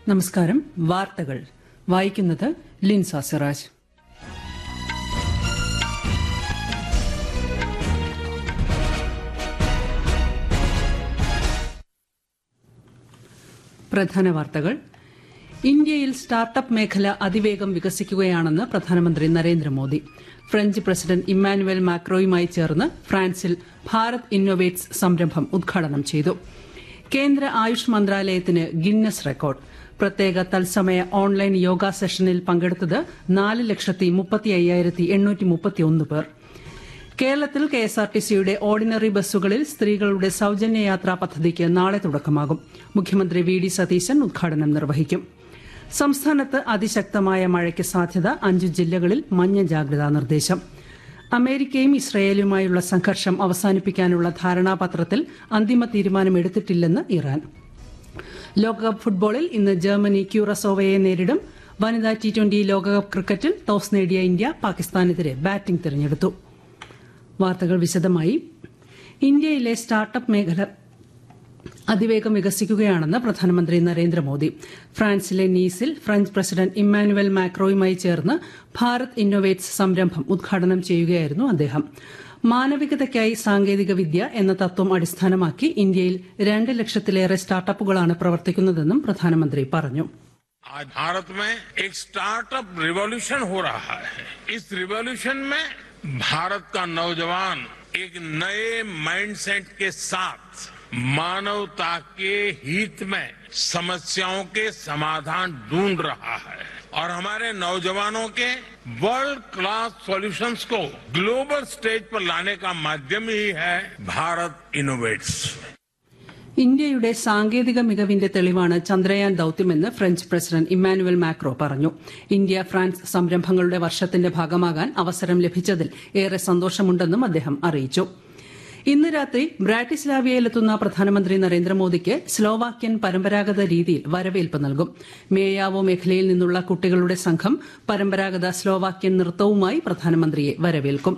നമസ്കാരം വാർത്തകൾ വായിക്കുന്നത് ലിൻസ സിറാജ് പ്രധാന വാർത്തകൾ ഇന്ത്യയിൽ സ്റ്റാർട്ടപ്പ് മേഖല അതിവേഗം വികസിക്കുകയാണെന്ന് പ്രധാനമന്ത്രി നരേന്ദ്രമോദി ഫ്രഞ്ച് പ്രസിഡന്റ് ഇമ്മാനുവൽ മാക്രോയുമായി ചേർന്ന് ഫ്രാൻസിൽ ഭാരത് ഇന്നൊവേറ്റ്സ് സംരംഭം ഉദ്ഘാടനം ചെയ്തു കേന്ദ്ര ആയുഷ് മന്ത്രാലയത്തിന് ഗിന്നസ് റെക്കോർഡ് പ്രത്യേക തത്സമയ ഓൺലൈൻ യോഗ സെഷനിൽ പങ്കെടുത്തത് നാല് ലക്ഷത്തി മുപ്പത്തി അയ്യായിരത്തി എണ്ണൂറ്റി മുപ്പത്തിയൊന്ന് പേർ കേരളത്തിൽ കെഎസ്ആർടിസിയുടെ ഓർഡിനറി ബസ്സുകളിൽ സ്ത്രീകളുടെ സൌജന്യ യാത്രാ പദ്ധതിക്ക് നാളെ തുടക്കമാകും മുഖ്യമന്ത്രി വി ഡി സതീശൻ ഉദ്ഘാടനം നിർവഹിക്കും സംസ്ഥാനത്ത് അതിശക്തമായ മഴയ്ക്ക് സാധ്യത അഞ്ചു ജില്ലകളിൽ മഞ്ഞ ജാഗ്രതാ നിർദ്ദേശം അമേരിക്കയും ഇസ്രയേലുമായുള്ള സംഘർഷം അവസാനിപ്പിക്കാനുള്ള ധാരണാപത്രത്തിൽ അന്തിമ തീരുമാനമെടുത്തിട്ടില്ലെന്ന് ഇറാൻ ലോകകപ്പ് ഫുട്ബോളിൽ ഇന്ന് ജർമ്മനി ക്യൂറസോവയെ നേരിടും വനിതാ ടി ട്വന്റി ലോകകപ്പ് ക്രിക്കറ്റിൽ ടോസ് നേടിയ ഇന്ത്യ പാകിസ്ഥാനെതിരെ ബാറ്റിംഗ് തിരഞ്ഞെടുത്തു വാർത്തകൾ വിശദമായി ഇന്ത്യയിലെ സ്റ്റാർട്ടപ്പ് മേഖല അതിവേഗം വികസിക്കുകയാണെന്ന് പ്രധാനമന്ത്രി നരേന്ദ്രമോദി ഫ്രാൻസിലെ നീസിൽ ഫ്രഞ്ച് പ്രസിഡന്റ് ഇമ്മാനുവൽ മാക്രോയുമായി ചേർന്ന് ഭാരത് ഇന്നൊവേറ്റ്സ് സംരംഭം ഉദ്ഘാടനം ചെയ്യുകയായിരുന്നു അദ്ദേഹം മാനവികതയ്ക്കായി സാങ്കേതിക വിദ്യ എന്ന തത്വം അടിസ്ഥാനമാക്കി ഇന്ത്യയിൽ രണ്ട് ലക്ഷത്തിലേറെ സ്റ്റാർട്ടപ്പുകളാണ് പ്രവർത്തിക്കുന്നതെന്നും പ്രധാനമന്ത്രി പറഞ്ഞു आज भारत में एक स्टार्टअप रिवॉल्यूशन हो रहा है इस रिवॉल्यूशन में भारत का नौजवान एक नए माइंडसेट के साथ मानवता के हित में समस्याओं के समाधान ढूंढ रहा है और हमारे नौजवानों के वर्ल्ड क्लास सॉल्यूशंस को ग्लोबल स्टेज पर लाने का माध्यम ही है भारत इनोवेट्स ഇന്ത്യയുടെ സാങ്കേതിക മികവിന്റെ തെളിവാണ് ചന്ദ്രയാൻ ദൌത്യമെന്ന് ഫ്രഞ്ച് പ്രസിഡന്റ് ഇമ്മാനുവൽ മാക്രോ പറഞ്ഞു ഇന്ത്യ ഫ്രാൻസ് സംരംഭങ്ങളുടെ വർഷത്തിന്റെ ഭാഗമാകാൻ അവസരം ലഭിച്ചതിൽ ഏറെ സന്തോഷമുണ്ടെന്നും അദ്ദേഹം അറിയിച്ചു ഇന്ന് രാത്രി ബ്രാറ്റിസ്ലാവിയയിലെത്തുന്ന പ്രധാനമന്ത്രി നരേന്ദ്രമോദിക്ക് സ്ലോവാക്യൻ പരമ്പരാഗത രീതിയിൽ വരവേൽപ്പ് നൽകും മേയാവോ മേഖലയിൽ നിന്നുള്ള കുട്ടികളുടെ സംഘം പരമ്പരാഗത സ്ലോവാക്യൻ നൃത്തവുമായി പ്രധാനമന്ത്രിയെ വരവേൽക്കും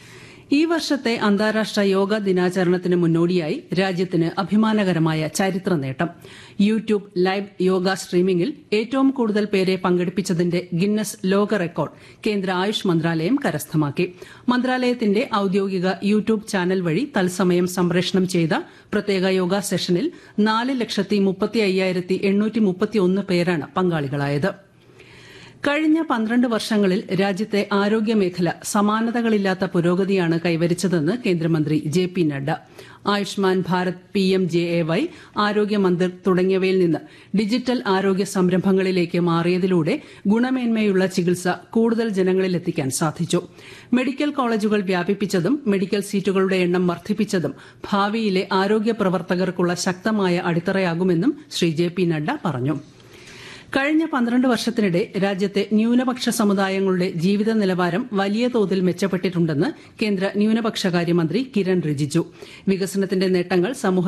ഈ വർഷത്തെ അന്താരാഷ്ട്ര യോഗ ദിനാചരണത്തിന് മുന്നോടിയായി രാജ്യത്തിന് അഭിമാനകരമായ ചരിത്ര നേട്ടം യൂട്യൂബ് ലൈവ് യോഗ സ്ട്രീമിംഗിൽ ഏറ്റവും കൂടുതൽ പേരെ പങ്കെടുപ്പിച്ചതിന്റെ ഗിന്നസ് ലോക റെക്കോർഡ് കേന്ദ്ര ആയുഷ് മന്ത്രാലയം കരസ്ഥമാക്കി മന്ത്രാലയത്തിന്റെ ഔദ്യോഗിക യൂട്യൂബ് ചാനൽ വഴി തത്സമയം സംപ്രേഷണം ചെയ്ത പ്രത്യേക യോഗ സെഷനിൽ നാല് ലക്ഷത്തി മുപ്പത്തി അയ്യായിരത്തി എണ്ണൂറ്റി മുപ്പത്തിയൊന്ന് പേരാണ് പങ്കാളികളായത് കഴിഞ്ഞ പന്ത്രണ്ട് വർഷങ്ങളിൽ രാജ്യത്തെ ആരോഗ്യമേഖല സമാനതകളില്ലാത്ത പുരോഗതിയാണ് കൈവരിച്ചതെന്ന് കേന്ദ്രമന്ത്രി J P Nadda Ayushman Bharat P M J A Y Arogya Mandir തുടങ്ങിയവയിൽ നിന്ന് ഡിജിറ്റൽ ആരോഗ്യ സംരംഭങ്ങളിലേക്ക് മാറിയതിലൂടെ ഗുണമേന്മയുള്ള ചികിത്സ കൂടുതൽ ജനങ്ങളിലെത്തിക്കാൻ സാധിച്ചു മെഡിക്കൽ കോളേജുകൾ വ്യാപിപ്പിച്ചതും മെഡിക്കൽ സീറ്റുകളുടെ എണ്ണം വർദ്ധിപ്പിച്ചതും ഭാവിയിലെ ആരോഗ്യ പ്രവർത്തകർക്കുള്ള ശക്തമായ അടിത്തറയാകുമെന്നും ശ്രീ ജെ പി നഡ്ഡ പറഞ്ഞു കഴിഞ്ഞ പന്ത്രണ്ട് വർഷത്തിനിടെ രാജ്യത്തെ ന്യൂനപക്ഷ സമുദായങ്ങളുടെ ജീവിത നിലവാരം വലിയ തോതിൽ മെച്ചപ്പെട്ടിട്ടുണ്ടെന്ന് കേന്ദ്ര ന്യൂനപക്ഷകാര്യമന്ത്രി കിരൺ റിജിജു വികസനത്തിന്റെ നേട്ടങ്ങൾ സമൂഹ